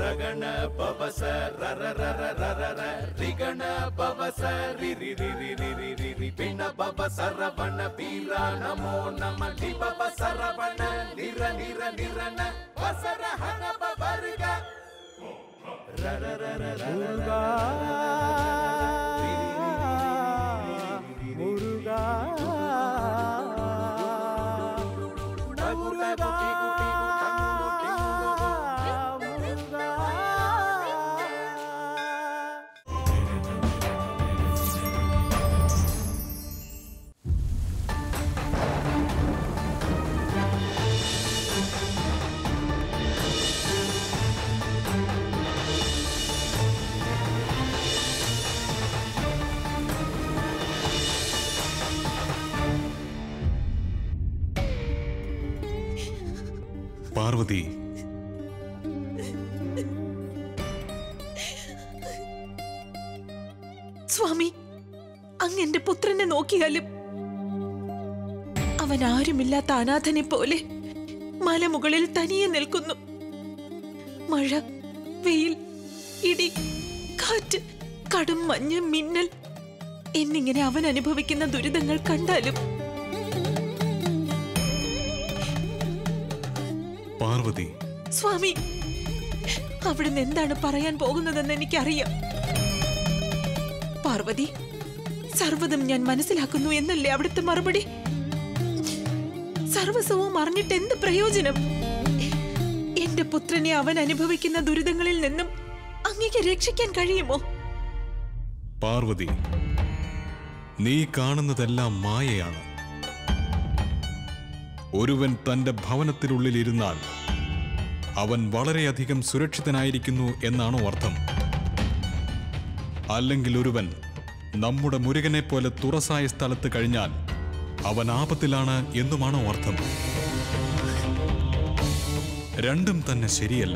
ರಗಣ ಪವಸ ರರ ರರ ರರ ರ ರಿಗಣ ಪವಸ ರಿ ರಿ ರಿ ರಿ ರಿ ರಿ ರಿ ರಿ ಪಿಣ ಪವ ಸರವಣ ವೀರ ನಮೋ ನಮ ಲಿ ಪವ ಸರವಣ ನಿರ ನಿರ ನಿರನ ವಸರ ಹನ ಪವರ್ಗ ರ ರ ರ ರ ರ ರ മുരുകാ പാർവതി സ്വാമി അങ്ങ് എന്റെ പുത്രനെ നോക്കിയാലും അവൻ ആരുമില്ലാത്ത അനാഥനെ പോലെ മലമുകളിൽ തനിയെ നിൽക്കുന്നു മഴ വെയിൽ ഇടി കാറ്റ് കടും മഞ്ഞ് മിന്നൽ എന്നിങ്ങനെ അവൻ അനുഭവിക്കുന്ന ദുരിതങ്ങൾ കണ്ടാലും പാർവതി സ്വാമി അവിടുന്ന് എന്താണ് പറയാൻ പോകുന്നതെന്ന് എനിക്കറിയാം പാർവതി സർവ്വതും ഞാൻ മനസ്സിലാക്കുന്നു എന്നല്ലേ അവിടുത്തെ മറുപടി സർവസ്വവും അറിഞ്ഞിട്ട് എന്ത് പ്രയോജനം എന്റെ പുത്രനെ അവൻ അനുഭവിക്കുന്ന ദുരിതങ്ങളിൽ നിന്നും അങ്ങേക്ക് രക്ഷിക്കാൻ കഴിയുമോ പാർവതി നീ കാണുന്നതെല്ലാം മായയാണ് ഒരുവൻ തന്റെ ഭവനത്തിനുള്ളിലിരുന്നാൽ അവൻ വളരെയധികം സുരക്ഷിതനായിരിക്കുന്നു എന്നാണോ അർത്ഥം അല്ലെങ്കിൽ ഒരുവൻ നമ്മുടെ മുരുകനെ പോലെ തുറസായ സ്ഥലത്ത് കഴിഞ്ഞാൽ അവൻ ആപത്തിലാണ് എന്നുമാണോ അർത്ഥം രണ്ടും തന്നെ ശരിയല്ല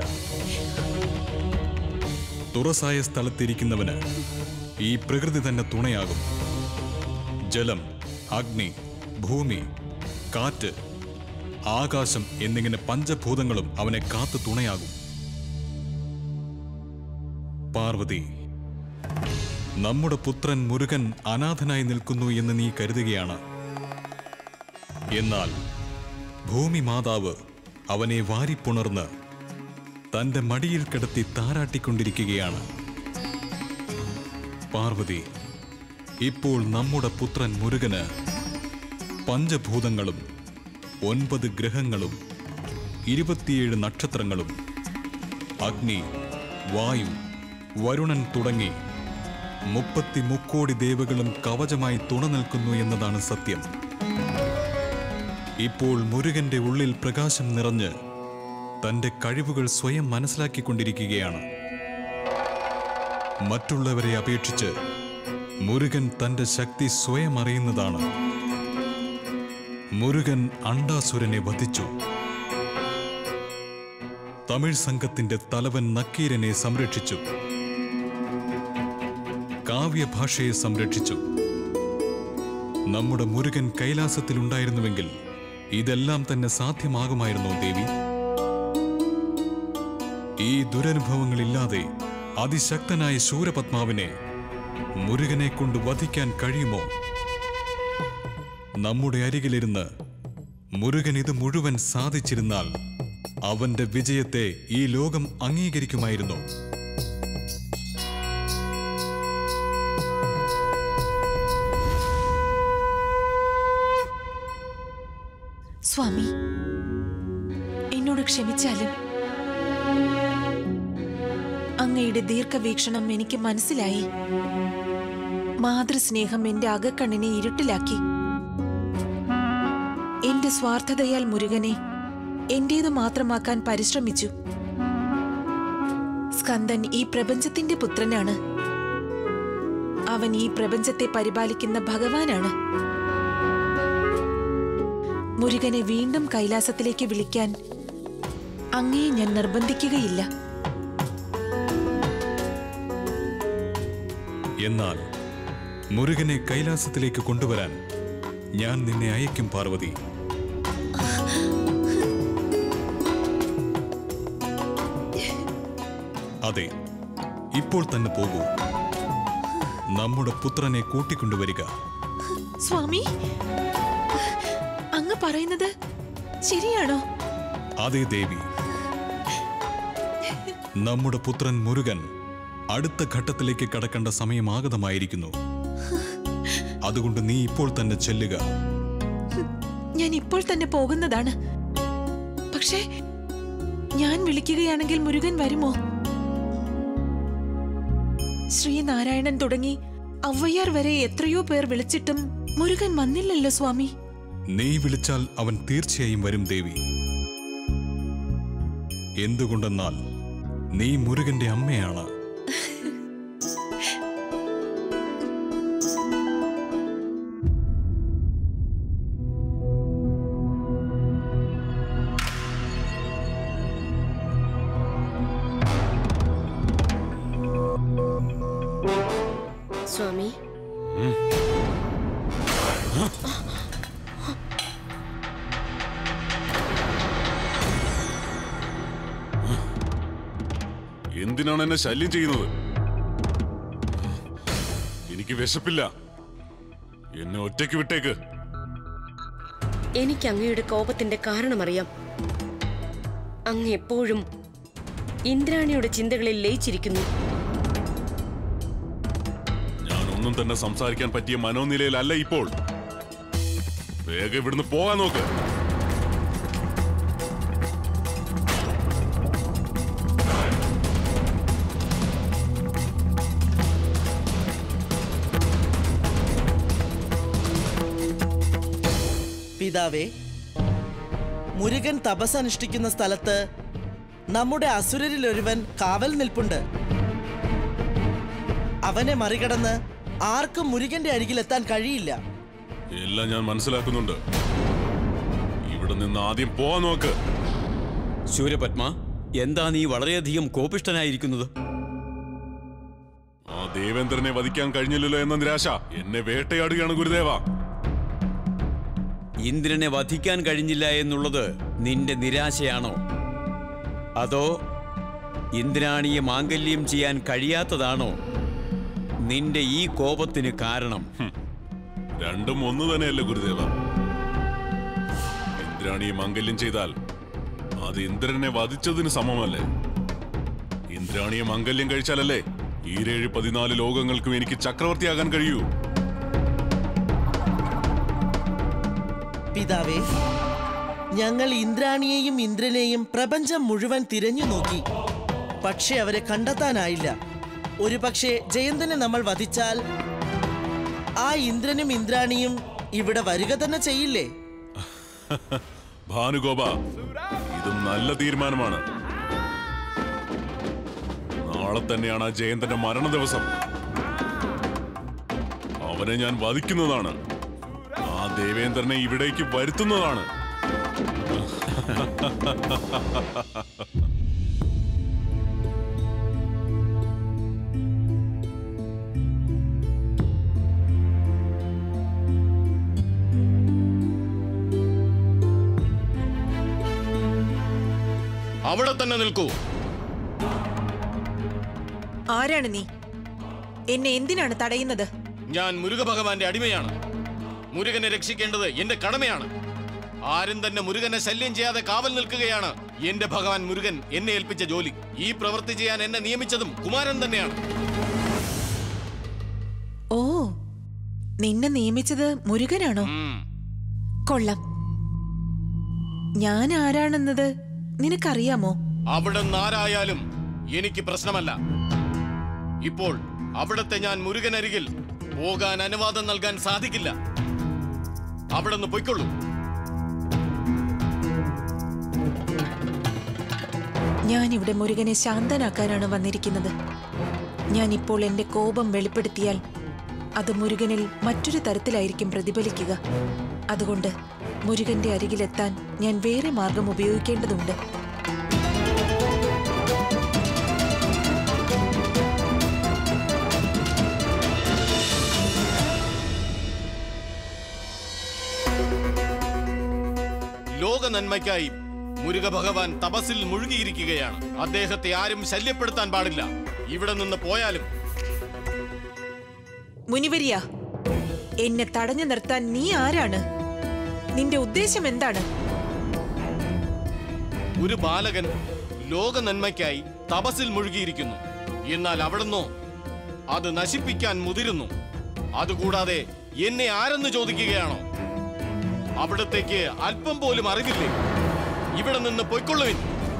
തുറസായ സ്ഥലത്തിരിക്കുന്നവന് ഈ പ്രകൃതി തന്നെ തുണയാകും ജലം അഗ്നി ഭൂമി കാറ്റ് ആകാശം എന്നിങ്ങനെ പഞ്ചഭൂതങ്ങളും അവനെ കാത്തു തുണയാകും പാർവതി നമ്മുടെ പുത്രൻ മുരുകൻ അനാഥനായി നിൽക്കുന്നു എന്ന് നീ കരുതുകയാണ് എന്നാൽ ഭൂമി മാതാവ് അവനെ വാരിപ്പുണർന്ന് തന്റെ മടിയിൽ കിടത്തി താരാട്ടിക്കൊണ്ടിരിക്കുകയാണ് പാർവതി ഇപ്പോൾ നമ്മുടെ പുത്രൻ മുരുകന് പഞ്ചഭൂതങ്ങളും ഒൻപത് ഗ്രഹങ്ങളും ഇരുപത്തിയേഴ് നക്ഷത്രങ്ങളും അഗ്നി വായു വരുണൻ തുടങ്ങി മുപ്പത്തി മുക്കോടി ദേവകളും കവചമായി തുണ നിൽക്കുന്നു എന്നതാണ് സത്യം ഇപ്പോൾ മുരുകന്റെ ഉള്ളിൽ പ്രകാശം നിറഞ്ഞ് തന്റെ കഴിവുകൾ സ്വയം മനസ്സിലാക്കിക്കൊണ്ടിരിക്കുകയാണ് മറ്റുള്ളവരെ അപേക്ഷിച്ച് മുരുകൻ തന്റെ ശക്തി സ്വയം അറിയുന്നതാണ് മുരുകൻ അണ്ടാസുരനെ വധിച്ചു തമിഴ് സംഘത്തിന്റെ തലവൻ നക്കീരനെ സംരക്ഷിച്ചു കാവ്യഭാഷയെ സംരക്ഷിച്ചു നമ്മുടെ മുരുകൻ കൈലാസത്തിലുണ്ടായിരുന്നുവെങ്കിൽ ഇതെല്ലാം തന്നെ സാധ്യമാകുമായിരുന്നോ ദേവി ഈ ദുരനുഭവങ്ങളില്ലാതെ അതിശക്തനായ ശൂരപത്മാവിനെ മുരുകനെ കൊണ്ട് വധിക്കാൻ കഴിയുമോ നമ്മുടെ അരികിലിരുന്ന് മുരുകൻ ഇത് മുഴുവൻ സാധിച്ചിരുന്നാൽ അവന്റെ വിജയത്തെ ഈ ലോകം അംഗീകരിക്കുമായിരുന്നു സ്വാമി എന്നോട് ക്ഷമിച്ചാലും അങ്ങയുടെ ദീർഘവീക്ഷണം എനിക്ക് മനസ്സിലായി മാതൃസ്നേഹം എന്റെ അകക്കണ്ണിനെ ഇരുട്ടിലാക്കി എന്റെ സ്വാർത്ഥതയാൽ മുരുകനെ എന്റേത് മാത്രമാക്കാൻ പരിശ്രമിച്ചു സ്കന്ദൻ ഈ പ്രപഞ്ചത്തിന്റെ പുത്രനാണ് അവൻ ഈ പ്രപഞ്ചത്തെ പരിപാലിക്കുന്ന ഭഗവാനാണ് മുരുകനെ വീണ്ടും കൈലാസത്തിലേക്ക് വിളിക്കാൻ അങ്ങയെ ഞാൻ നിർബന്ധിക്കുകയില്ല എന്നാൽ മുരുകനെ കൈലാസത്തിലേക്ക് കൊണ്ടുവരാൻ ഞാൻ നിന്നെ അയക്കും പാർവതി അതെ ഇപ്പോൾ തന്നെ പോകൂ നമ്മുടെ പുത്രനെ കൂട്ടിക്കൊണ്ടുവരിക സ്വാമി അങ്ങ് പറയുന്നത് ശരിയാണോ അതേ ദേവി നമ്മുടെ പുത്രൻ മുരുകൻ അടുത്ത ഘട്ടത്തിലേക്ക് കടക്കേണ്ട സമയമാഗതമായിരിക്കുന്നു അതുകൊണ്ട് നീ ഇപ്പോൾ തന്നെ ചെല്ലുക ഞാൻ ഇപ്പോൾ തന്നെ പോകുന്നതാണ് പക്ഷേ ഞാൻ വിളിക്കുകയാണെങ്കിൽ മുരുകൻ വരുമോ ശ്രീനാരായണൻ തുടങ്ങി ഔവയ്യാർ വരെ എത്രയോ പേർ വിളിച്ചിട്ടും മുരുകൻ വന്നില്ലല്ലോ സ്വാമി നീ വിളിച്ചാൽ അവൻ തീർച്ചയായും വരും ദേവി എന്തുകൊണ്ടെന്നാൽ നീ മുരുകന്റെ അമ്മയാണ് സ്വാമി എന്തിനാണ് എന്നെ ശല്യം ചെയ്യുന്നത് എനിക്ക് വിശപ്പില്ല എന്നെ ഒറ്റയ്ക്ക് വിട്ടേക്ക് എനിക്ക് അങ്ങയുടെ കോപത്തിന്റെ കാരണമറിയാം അങ്ങ് എപ്പോഴും ഇന്ദ്രാണിയുടെ ചിന്തകളിൽ ലയിച്ചിരിക്കുന്നു ഞാനൊന്നും തന്നെ സംസാരിക്കാൻ പറ്റിയ മനോനിലയിലല്ല ഇപ്പോൾ വേഗം ഇവിടുന്ന് പോകാൻ നോക്ക് പിതാവേ മുരുകൻ തപസ് അനുഷ്ഠിക്കുന്ന സ്ഥലത്ത് നമ്മുടെ അസുരരിൽ ഒരുവൻ കാവൽ നിൽപ്പുണ്ട് അവനെ മറികടന്ന് ആർക്കും മുരുകന്റെ അരികിലെത്താൻ കഴിയില്ല എല്ലാം ഞാൻ മനസ്സിലാക്കുന്നുണ്ട് ഇവിടെ നിന്ന് ആദ്യം പോവാൻ നോക്ക് ശൂരപത്മ എന്താ നീ വളരെയധികം കോപിഷ്ടനായിരിക്കുന്നത് ആ ദേവേന്ദ്രനെ വധിക്കാൻ കഴിഞ്ഞില്ലല്ലോ എന്ന നിരാശ എന്നെ വേട്ടയാടുകയാണ് ഗുരുദേവ ഇന്ദ്രനെ വധിക്കാൻ കഴിഞ്ഞില്ല എന്നുള്ളത് നിന്റെ നിരാശയാണോ അതോ ഇന്ദ്രാണിയെ മാംഗല്യം ചെയ്യാൻ കഴിയാത്തതാണോ നിന്റെ ഈ കോപത്തിന് കാരണം രണ്ടും ഒന്ന് തന്നെയല്ലേ ഗുരുദേവ ഇന്ദ്രാണിയെ മംഗല്യം ചെയ്താൽ അത് ഇന്ദ്രനെ വധിച്ചതിന് സമമല്ലേ ഇന്ദ്രാണിയെ മംഗല്യം കഴിച്ചാലല്ലേ ഈരേഴ് പതിനാല് ലോകങ്ങൾക്കും എനിക്ക് ചക്രവർത്തിയാകാൻ കഴിയൂ പിതാവേ ഞങ്ങൾ ഇന്ദ്രാണിയെയും ഇന്ദ്രനെയും പ്രപഞ്ചം മുഴുവൻ തിരഞ്ഞു നോക്കി പക്ഷെ അവരെ കണ്ടെത്താനായില്ല ഒരു പക്ഷേ ജയന്തനെ നമ്മൾ വധിച്ചാൽ ആ ഇന്ദ്രനും ഇന്ദ്രാണിയും ഇവിടെ വരിക തന്നെ ചെയ്യില്ലേ ഭാനുഗോപ ഇത് നല്ല തീരുമാനമാണ് നാളെ തന്നെയാണ് ആ ജയന്തന്റെ മരണ ദിവസം അവനെ ഞാൻ വധിക്കുന്നതാണ് ആ ദേവേന്ദ്രനെ ഇവിടേക്ക് വരുത്തുന്നതാണ് അവിടെ തന്നെ നിൽക്കൂ ആരാണ് നീ എന്നെ എന്തിനാണ് തടയുന്നത് ഞാൻ മുരുക ഭഗവാന്റെ അടിമയാണ് മുരുകനെ രക്ഷിക്കേണ്ടത് എന്റെ കടമയാണ് ആരും തന്നെ മുരുകനെ ശല്യം ചെയ്യാതെ കാവൽ നിൽക്കുകയാണ് എന്റെ ഭഗവാൻ മുരുകൻ എന്നെ ഏൽപ്പിച്ച ജോലി ഈ പ്രവൃത്തി ചെയ്യാൻ എന്നെ നിയമിച്ചതും കുമാരൻ തന്നെയാണ് ഓ നിന്നെ നിയമിച്ചത് മുരുകനാണോ ഉം. കൊള്ളാം ഞാൻ ആരാണെന്നത് നിനക്കറിയാമോ അവിടെ ആരായാലും എനിക്ക് പ്രശ്നമല്ല ഇപ്പോൾ അവിടത്തെ ഞാൻ മുരുകനരികിൽ പോകാൻ അനുവാദം നൽകാൻ സാധിക്കില്ല അവിടെ നിന്ന് പൊയ്ക്കൊള്ളൂ ഞാൻ ഇവിടെ മുരുകനെ ശാന്തനാക്കാനാണ് വന്നിരിക്കുന്നത് ഞാൻ ഇപ്പോൾ എന്റെ കോപം വെളിപ്പെടുത്തിയാൽ അത് മുരുകനിൽ മറ്റൊരു തരത്തിലായിരിക്കും പ്രതിഫലിക്കുക അതുകൊണ്ട് മുരുകന്റെ അരികിലെത്താൻ ഞാൻ വേറെ മാർഗം ഉപയോഗിക്കേണ്ടതുണ്ട് ലോക നന്മയ്ക്കായി മുരുക ഭഗവാൻ തപസ്സിൽ മുഴുകിയിരിക്കുകയാണ് അദ്ദേഹത്തെ ആരും ശല്യപ്പെടുത്താൻ പാടില്ല ഇവിടെ നിന്ന് പോയാലും മുനിവരിയ എന്നെ തടഞ്ഞു നിർത്താൻ നീ ആരാണ് നിന്റെ ഉദ്ദേശം എന്താണ് ഒരു ബാലകൻ ലോക നന്മയ്ക്കായി തപസ്സിൽ മുഴുകിയിരിക്കുന്നു എന്നാൽ അവിടുന്നോ അത് നശിപ്പിക്കാൻ മുതിരുന്നു അതുകൂടാതെ എന്നെ ആരെന്ന് ചോദിക്കുകയാണോ അവിടത്തേക്ക് അല്പം പോലും അറിവില്ലേ ഇവിടെ നിന്ന് പൊയ്ക്കൊള്ളുവിൻ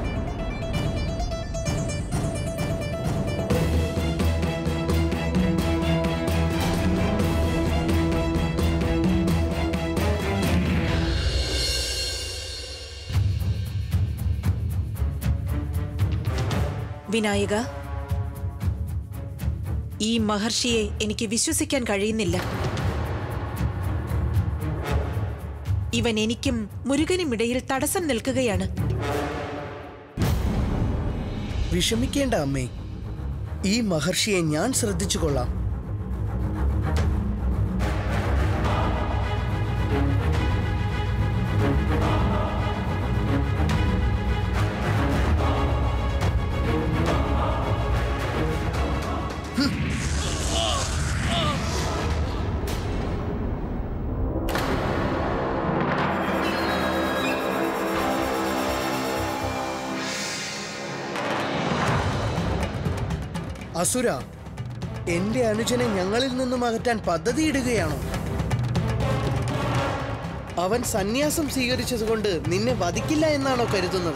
വിനായക ഈ മഹർഷിയെ എനിക്ക് വിശ്വസിക്കാൻ കഴിയുന്നില്ല ഇവൻ എനിക്കും മുരുകനും ഇടയിൽ തടസ്സം നിൽക്കുകയാണ് വിഷമിക്കേണ്ട അമ്മേ ഈ മഹർഷിയെ ഞാൻ ശ്രദ്ധിച്ചു കൊള്ളാം അസുര എന്റെ അനുജനെ ഞങ്ങളിൽ നിന്നും അകറ്റാൻ പദ്ധതിയിടുകയാണോ അവൻ സന്യാസം സ്വീകരിച്ചതുകൊണ്ട് നിന്നെ വധിക്കില്ല എന്നാണോ കരുതുന്നത്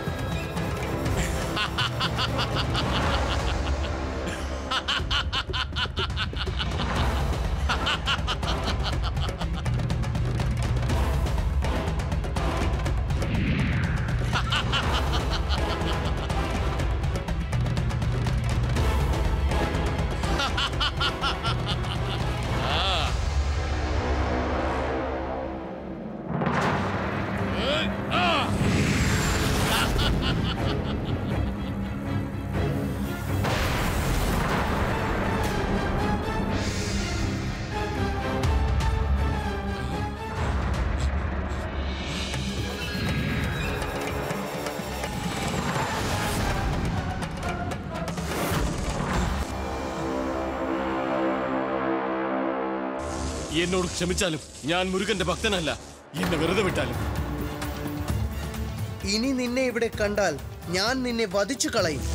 എന്നോട് ക്ഷമിച്ചാലും ഞാൻ മുരുകന്റെ ഭക്തനല്ല എന്നെ വെറുതെ വിട്ടാലും ഇനി നിന്നെ ഇവിടെ കണ്ടാൽ ഞാൻ നിന്നെ വധിച്ചു കളയും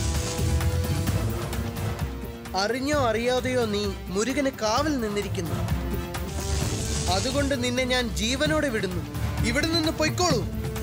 അറിഞ്ഞോ അറിയാതെയോ നീ മുരുകന് കാവൽ നിന്നിരിക്കുന്നു അതുകൊണ്ട് നിന്നെ ഞാൻ ജീവനോടെ വിടുന്നു ഇവിടെ നിന്ന് പൊയ്ക്കോളൂ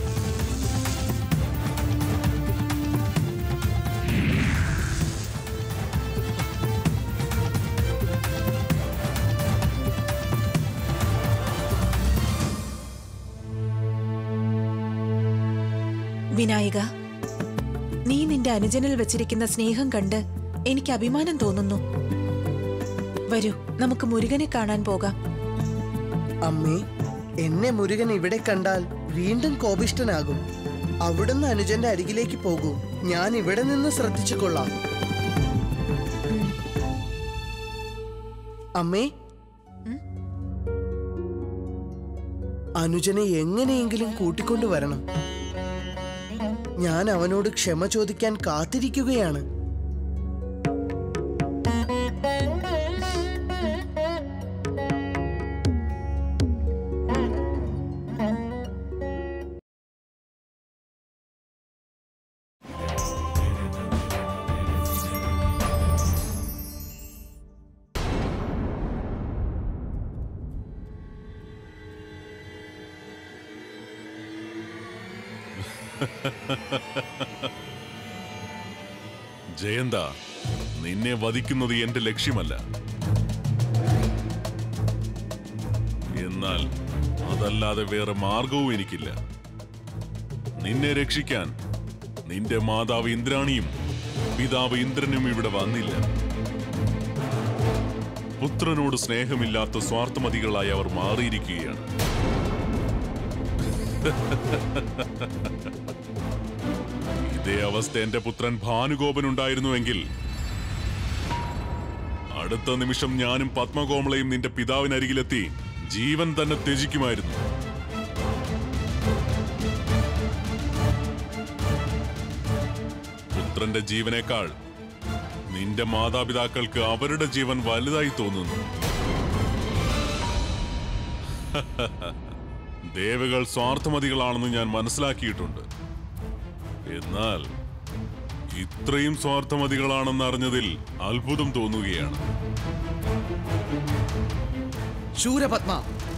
വിനായക നീ നിന്റെ അനുജനിൽ വെച്ചിരിക്കുന്ന സ്നേഹം കണ്ട് എനിക്ക് അഭിമാനം തോന്നുന്നു വരൂ നമുക്ക് മുരുകനെ കാണാൻ പോകാം അമ്മേ എന്നെ മുരുകൻ ഇവിടെ കണ്ടാൽ വീണ്ടും കോപിഷ്ടനാകും അവിടുന്ന് അനുജന്റെ അരികിലേക്ക് പോകൂ ഞാൻ ഇവിടെ നിന്ന് ശ്രദ്ധിച്ചു കൊള്ളാം അമ്മേ അനുജനെ എങ്ങനെയെങ്കിലും കൂട്ടിക്കൊണ്ടുവരണം ഞാൻ അവനോട് ക്ഷമ ചോദിക്കാൻ കാത്തിരിക്കുകയാണ് ജയന്ത നിന്നെ വധിക്കുന്നത് എന്റെ ലക്ഷ്യമല്ല എന്നാൽ അതല്ലാതെ വേറെ മാർഗവും എനിക്കില്ല നിന്നെ രക്ഷിക്കാൻ നിന്റെ മാതാവ് ഇന്ദ്രാണിയും പിതാവ് ഇന്ദ്രനും ഇവിടെ വന്നില്ല പുത്രനോട് സ്നേഹമില്ലാത്ത സ്വാർത്ഥമതികളായി അവർ മാറിയിരിക്കുകയാണ് ഇതേ അവസ്ഥ എന്റെ പുത്രൻ ഭാനുഗോപനുണ്ടായിരുന്നുവെങ്കിൽ അടുത്ത നിമിഷം ഞാനും പത്മകോമളയും നിന്റെ പിതാവിനരികിലെത്തി ജീവൻ തന്നെ ത്യജിക്കുമായിരുന്നു പുത്രന്റെ ജീവനേക്കാൾ നിന്റെ മാതാപിതാക്കൾക്ക് അവരുടെ ജീവൻ വലുതായി തോന്നുന്നു ദേവകൾ സ്വാർത്ഥമതികളാണെന്ന് ഞാൻ മനസ്സിലാക്കിയിട്ടുണ്ട് എന്നാൽ ഇത്രയും സ്വാർത്ഥമതികളാണെന്ന് അറിഞ്ഞതിൽ അത്ഭുതം തോന്നുകയാണ് ശൂരപത്മ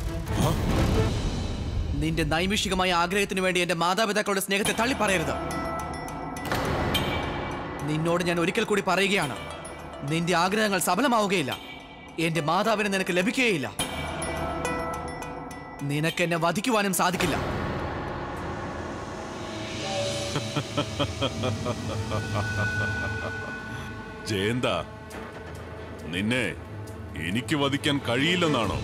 നിന്റെ നൈമിഷികമായ ആഗ്രഹത്തിന് വേണ്ടി എന്റെ മാതാപിതാക്കളുടെ സ്നേഹത്തെ തള്ളി പറയരുത് നിന്നോട് ഞാൻ ഒരിക്കൽ കൂടി പറയുകയാണ് നിന്റെ ആഗ്രഹങ്ങൾ സഫലമാവുകയില്ല എന്റെ മാതാവിനെ നിനക്ക് ലഭിക്കുകയില്ല നിനക്ക് എന്നെ വധിക്കുവാനും സാധിക്കില്ല ജയന്ത നിന്നെ എനിക്ക് വധിക്കാൻ കഴിയില്ലെന്നാണോ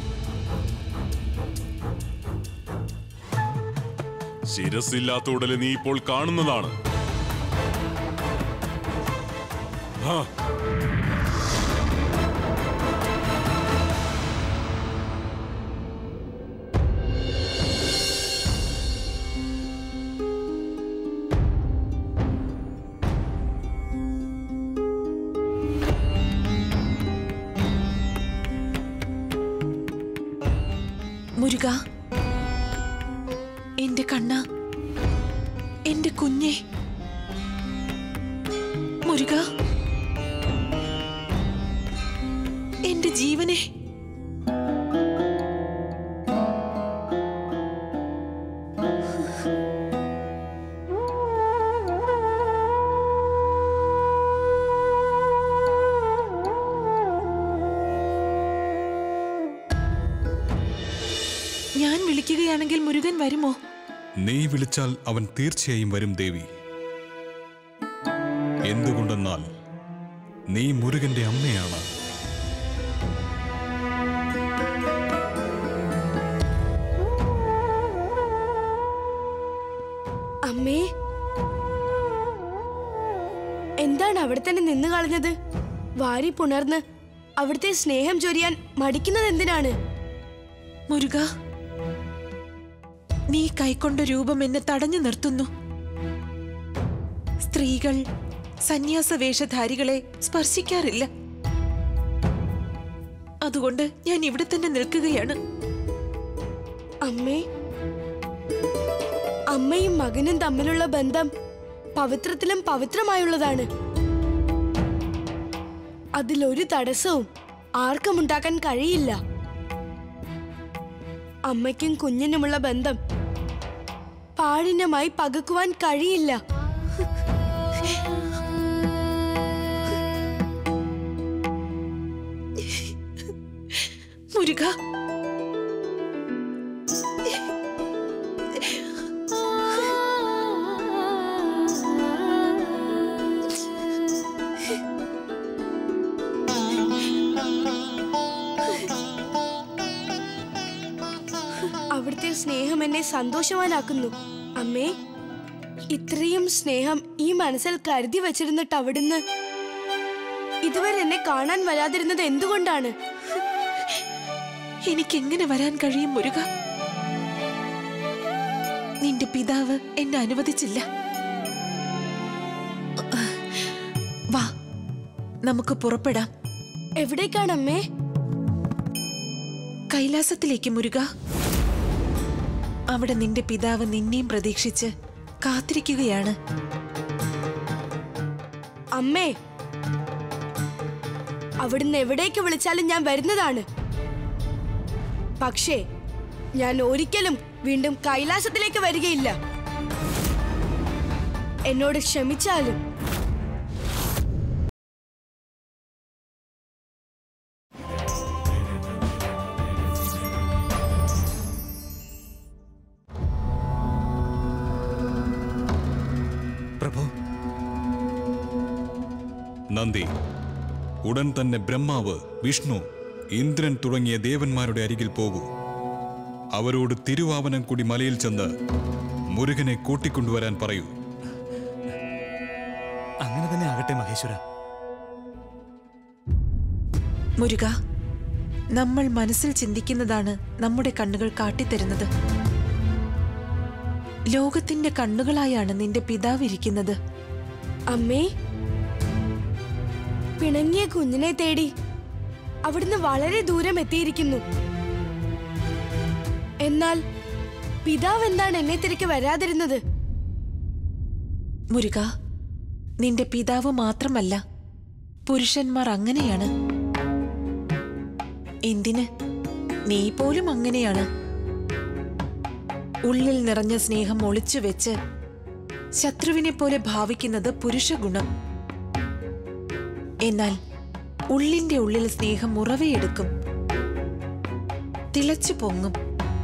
ശിരസില്ലാത്ത ഉടല് നീ ഇപ്പോൾ കാണുന്നതാണ് ഹാ മുരുക എന്റെ കണ്ണ എന്റെ കുഞ്ഞെ മുരുക എന്റെ ജീവനെ ഞാൻ വിളിക്കുകയാണെങ്കിൽ മുരുകൻ വരുമോ നീ വിളിച്ചാൽ അവൻ തീർച്ചയായും വരും ദേവി എന്തുകൊണ്ടെന്നാൽ നീ മുരുകന്റെ അമ്മയാണ് അമ്മേ എന്താണ് അവിടെ തന്നെ നിന്ന് കളഞ്ഞത് വാരി പുണർന്ന് അവിടുത്തെ സ്നേഹം ചൊരിയാൻ മടിക്കുന്നത് എന്തിനാണ് മുരുക നീ കൈക്കൊണ്ട രൂപം എന്നെ തടഞ്ഞു നിർത്തുന്നു സ്ത്രീകൾ സന്യാസ വേഷധാരികളെ സ്പർശിക്കാറില്ല അതുകൊണ്ട് ഞാൻ ഇവിടെ തന്നെ നിൽക്കുകയാണ് അമ്മേ അമ്മയും മകനും തമ്മിലുള്ള ബന്ധം പവിത്രത്തിലും പവിത്രമായുള്ളതാണ് അതിലൊരു തടസ്സവും ആർക്കും ഉണ്ടാക്കാൻ കഴിയില്ല അമ്മയ്ക്കും കുഞ്ഞിനുമുള്ള ബന്ധം പാഴിന്യമായി പകക്കുവാൻ കഴിയില്ല മുരുക അവിടുത്തെ സ്നേഹം എന്നെ സന്തോഷവാനാക്കുന്നു അമ്മേ ഇത്രയും സ്നേഹം ഈ മനസ്സിൽ കരുതി വച്ചിരുന്നിട്ട് അവിടുന്ന് ഇതുവരെ എന്നെ കാണാൻ വരാതിരുന്നത് എന്തുകൊണ്ടാണ് എനിക്ക് എങ്ങനെ വരാൻ കഴിയും മുരുക നിന്റെ പിതാവ് എന്നെ അനുവദിച്ചില്ല വാ നമുക്ക് പുറപ്പെടാം എവിടേക്കാണ് അമ്മേ കൈലാസത്തിലേക്ക് മുരുക അവിടെ നിന്റെ പിതാവ് നിന്നെയും പ്രതീക്ഷിച്ച് കാത്തിരിക്കുകയാണ് അമ്മേ അവിടുന്ന് എവിടേക്ക് വിളിച്ചാലും ഞാൻ വരുന്നതാണ് പക്ഷേ ഞാൻ ഒരിക്കലും വീണ്ടും കൈലാസത്തിലേക്ക് വരികയില്ല എന്നോട് ക്ഷമിച്ചാലും പ്രഭു നന്ദി ഉടൻ തന്നെ ബ്രഹ്മാവ് വിഷ്ണു ഇന്ദ്രൻ തുടങ്ങിയ ദേവന്മാരുടെ അരികിൽ പോകൂ അവരോട് തിരുവാവനംകുടി മലയിൽ ചെന്ന് മുരുകനെ കൂട്ടിക്കൊണ്ടുവരാൻ പറയൂ അങ്ങനെ തന്നെ ആകട്ടെ മഹേശ്വര മുരുക നമ്മൾ മനസ്സിൽ ചിന്തിക്കുന്നതാണ് നമ്മുടെ കണ്ണുകൾ കാട്ടിത്തരുന്നത് ലോകത്തിന്റെ കണ്ണുകളായാണ് നിന്റെ പിതാവ് ഇരിക്കുന്നത് അമ്മേ പിണങ്ങിയ കുഞ്ഞിനെ തേടി അവിടുന്ന് വളരെ ദൂരം എത്തിയിരിക്കുന്നു എന്നാൽ പിതാവ് എന്താണ് എന്നെ തിരക്ക് വരാതിരുന്നത് മുരുക നിന്റെ പിതാവ് മാത്രമല്ല പുരുഷന്മാർ അങ്ങനെയാണ് എന്തിന് നീ പോലും അങ്ങനെയാണ് ഉള്ളിൽ നിറഞ്ഞ സ്നേഹം ഒളിച്ചു വെച്ച് ശത്രുവിനെ പോലെ ഭാവിക്കുന്നത് പുരുഷ ഗുണം എന്നാൽ ഉള്ളിന്റെ ഉള്ളിൽ സ്നേഹം ഉറവയെടുക്കും തിളച്ചു പൊങ്ങും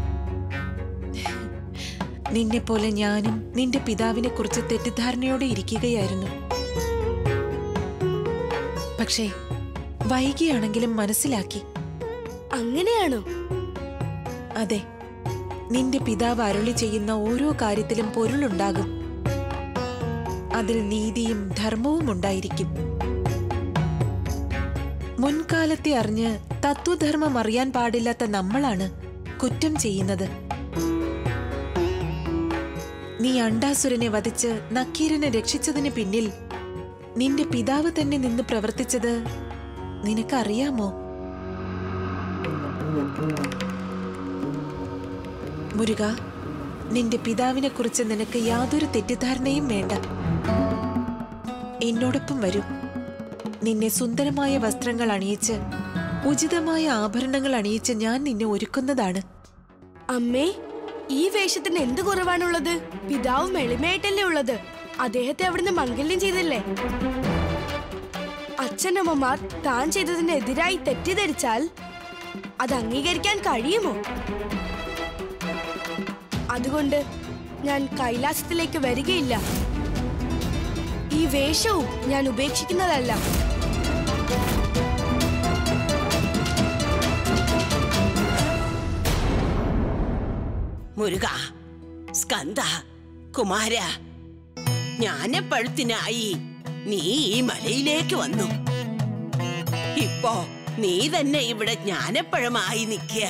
നിന്നെ പോലെ ഞാനും നിന്റെ പിതാവിനെ കുറിച്ച് തെറ്റിദ്ധാരണയോടെ ഇരിക്കുകയായിരുന്നു പക്ഷേ വൈകിയാണെങ്കിലും മനസ്സിലാക്കി അങ്ങനെയാണോ അതെ നിന്റെ പിതാവ് അരുളി ചെയ്യുന്ന ഓരോ കാര്യത്തിലും പൊരുളുണ്ടാകും അതിൽ നീതിയും ധർമ്മവും ഉണ്ടായിരിക്കും മുൻകാലത്തെ അറിഞ്ഞ് തത്വധർമ്മം അറിയാൻ പാടില്ലാത്ത നമ്മളാണ് കുറ്റം ചെയ്യുന്നത് നീ അണ്ടാസുരനെ വധിച്ച് നക്കീരനെ രക്ഷിച്ചതിന് പിന്നിൽ നിന്റെ പിതാവ് തന്നെ നിന്ന് പ്രവർത്തിച്ചത് നിനക്കറിയാമോ മുരുക നിന്റെ പിതാവിനെ കുറിച്ച് നിനക്ക് യാതൊരു തെറ്റിദ്ധാരണയും വേണ്ട എന്നോടൊപ്പം വരൂ നിന്നെ സുന്ദരമായ വസ്ത്രങ്ങൾ അണിയിച്ച് ഉചിതമായ ആഭരണങ്ങൾ അണിയിച്ച് ഞാൻ നിന്നെ ഒരുക്കുന്നതാണ് അമ്മേ ഈ വേഷത്തിന് എന്ത് കുറവാണുള്ളത് പിതാവും എളിമയായിട്ടല്ലേ ഉള്ളത് അദ്ദേഹത്തെ അവിടുന്ന് മംഗല്യം ചെയ്തല്ലേ അച്ഛനമ്മമാർ താൻ ചെയ്തതിനെതിരായി തെറ്റിദ്ധരിച്ചാൽ അത് അംഗീകരിക്കാൻ കഴിയുമോ അതുകൊണ്ട് ഞാൻ കൈലാസത്തിലേക്ക് വരികയില്ല ഈ വേഷവും ഞാൻ ഉപേക്ഷിക്കുന്നതല്ല മുരുക സ്കന്ദ കുമാര ജ്ഞാനപ്പഴുത്തിനായി നീ ഈ മലയിലേക്ക് വന്നു ഇപ്പോ നീ തന്നെ ഇവിടെ ജ്ഞാനപ്പഴമായി നിൽക്കുക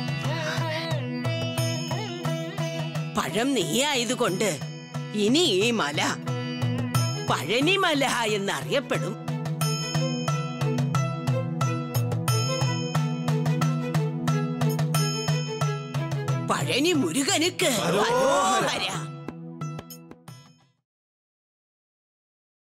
പഴം നീയായതുകൊണ്ട് ഇനി ഈ മല പഴനിമല എന്നറിയപ്പെടും പഴനി മുരുകനുക്ക് മനോഹര